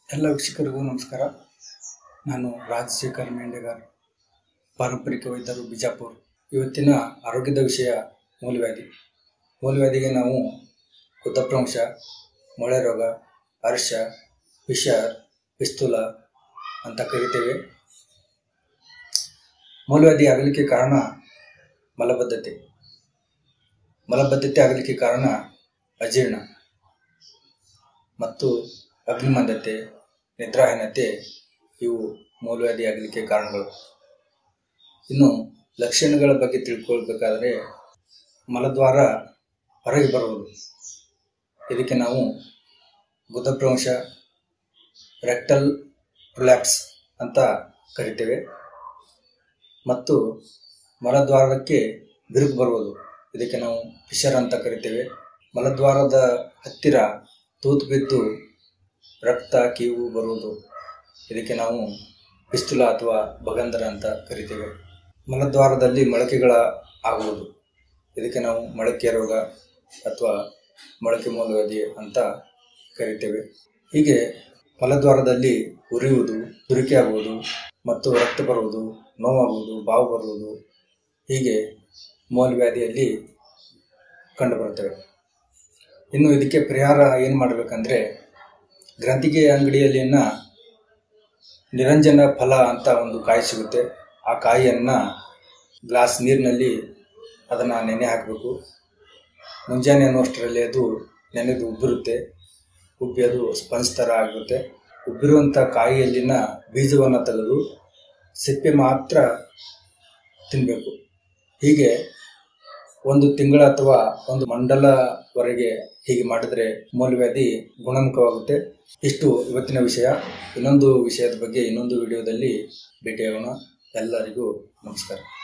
ಎಲ್ಲ ವೀಕ್ಷಕರಿಗೂ ನಮಸ್ಕಾರ ನಾನು ರಾಜಶೇಖರ್ ಮೇಂಡೆಗಾರ್ ಪಾರಂಪರಿಕ ವೈದ್ಯರು ಬಿಜಾಪುರ್ ಇವತ್ತಿನ ಆರೋಗ್ಯದ ವಿಷಯ ಮೂಲವ್ಯಾಧಿ ಮೂಲವ್ಯಾಧಿಗೆ ನಾವು ಕುತಪ್ರಾಂಶ ಮೊಳೆ ರೋಗ ಅರ್ಶ ಫಿಶರ್ ಪಿಸ್ತೂಲ ಅಂತ ಕರಿತೇವೆ ಮೂಲವ್ಯಾಧಿ ಆಗಲಿಕ್ಕೆ ಕಾರಣ ಮಲಬದ್ಧತೆ ಮಲಬದ್ಧತೆ ಆಗಲಿಕ್ಕೆ ಕಾರಣ ಅಜೀರ್ಣ ಮತ್ತು ಅಗ್ನಿಮಂದತೆ ನಿದ್ರಾಹೀನತೆ ಇವು ಮೂಲವ್ಯಾಧಿ ಆಗಲಿಕ್ಕೆ ಕಾರಣಗಳು ಇನ್ನು ಲಕ್ಷಣಗಳ ಬಗ್ಗೆ ತಿಳ್ಕೊಳ್ಬೇಕಾದ್ರೆ ಮಲದ್ವಾರ ಹೊರಗೆ ಬರುವುದು ಇದಕ್ಕೆ ನಾವು ಗುದಪ್ರಾಂಶ ರೆಕ್ಟಲ್ ಪ್ರೊಲ್ಯಾಪ್ಸ್ ಅಂತ ಕರಿತೇವೆ ಮತ್ತು ಮಲದ್ವಾರಕ್ಕೆ ಬಿರುಕು ಬರುವುದು ಇದಕ್ಕೆ ನಾವು ಫಿಶರ್ ಅಂತ ಕರಿತೇವೆ ಮಲದ್ವಾರದ ಹತ್ತಿರ ತೂತು ಬಿದ್ದು ರಕ್ತ ಕೀವು ಬರುವುದು ಇದಕ್ಕೆ ನಾವು ಪಿಸ್ತುಲ ಅಥವಾ ಭಗಂಧರ ಅಂತ ಕರಿತೇವೆ ಮಲದ್ವಾರದಲ್ಲಿ ಮೊಳಕೆಗಳ ಆಗುವುದು ಇದಕ್ಕೆ ನಾವು ಮೊಳಕೆ ರೋಗ ಅಥವಾ ಮೊಳಕೆ ಮೂಲವ್ಯಾಧಿ ಅಂತ ಕರಿತೇವೆ ಹೀಗೆ ಮಲದ್ವಾರದಲ್ಲಿ ಉರಿಯುವುದು ತುರಿಕೆ ಆಗುವುದು ಮತ್ತು ರಕ್ತ ಬರುವುದು ನೋವಾಗುವುದು ಬಾವು ಬರುವುದು ಹೀಗೆ ಮೂಲವ್ಯಾಧಿಯಲ್ಲಿ ಕಂಡುಬರುತ್ತವೆ ಇನ್ನು ಇದಕ್ಕೆ ಪರಿಹಾರ ಏನು ಮಾಡಬೇಕಂದ್ರೆ ಗ್ರಂಥಿಗೆ ಅಂಗಡಿಯಲ್ಲಿನ ನಿರಂಜನ ಫಲ ಅಂತ ಒಂದು ಕಾಯಿ ಸಿಗುತ್ತೆ ಆ ಕಾಯಿಯನ್ನು ಗ್ಲಾಸ್ ನೀರಿನಲ್ಲಿ ಅದನ್ನು ನೆನೆ ಹಾಕಬೇಕು ಮುಂಜಾನೆ ಅನ್ನುವಷ್ಟರಲ್ಲಿ ಅದು ನೆನೆದು ಉಬ್ಬಿರುತ್ತೆ ಉಬ್ಬಿ ಅದು ಸ್ಪಂಜ್ ಥರ ಆಗುತ್ತೆ ಉಬ್ಬಿರುವಂಥ ಕಾಯಿಯಲ್ಲಿನ ಬೀಜವನ್ನು ತೆಗೆದು ಸಿಪ್ಪೆ ಮಾತ್ರ ತಿನ್ನಬೇಕು ಹೀಗೆ ಒಂದು ತಿಂಗಳ ಅಥವಾ ಒಂದು ಮಂಡಲವರೆಗೆ ಹೀಗೆ ಮಾಡಿದ್ರೆ ಮೂಲವ್ಯಾಧಿ ಗುಣಮುಖವಾಗುತ್ತೆ ಇಷ್ಟು ಇವತ್ತಿನ ವಿಷಯ ಇನ್ನೊಂದು ವಿಷಯದ ಬಗ್ಗೆ ಇನ್ನೊಂದು ವಿಡಿಯೋದಲ್ಲಿ ಭೇಟಿಯಾಗೋಣ ಎಲ್ಲರಿಗೂ ನಮಸ್ಕಾರ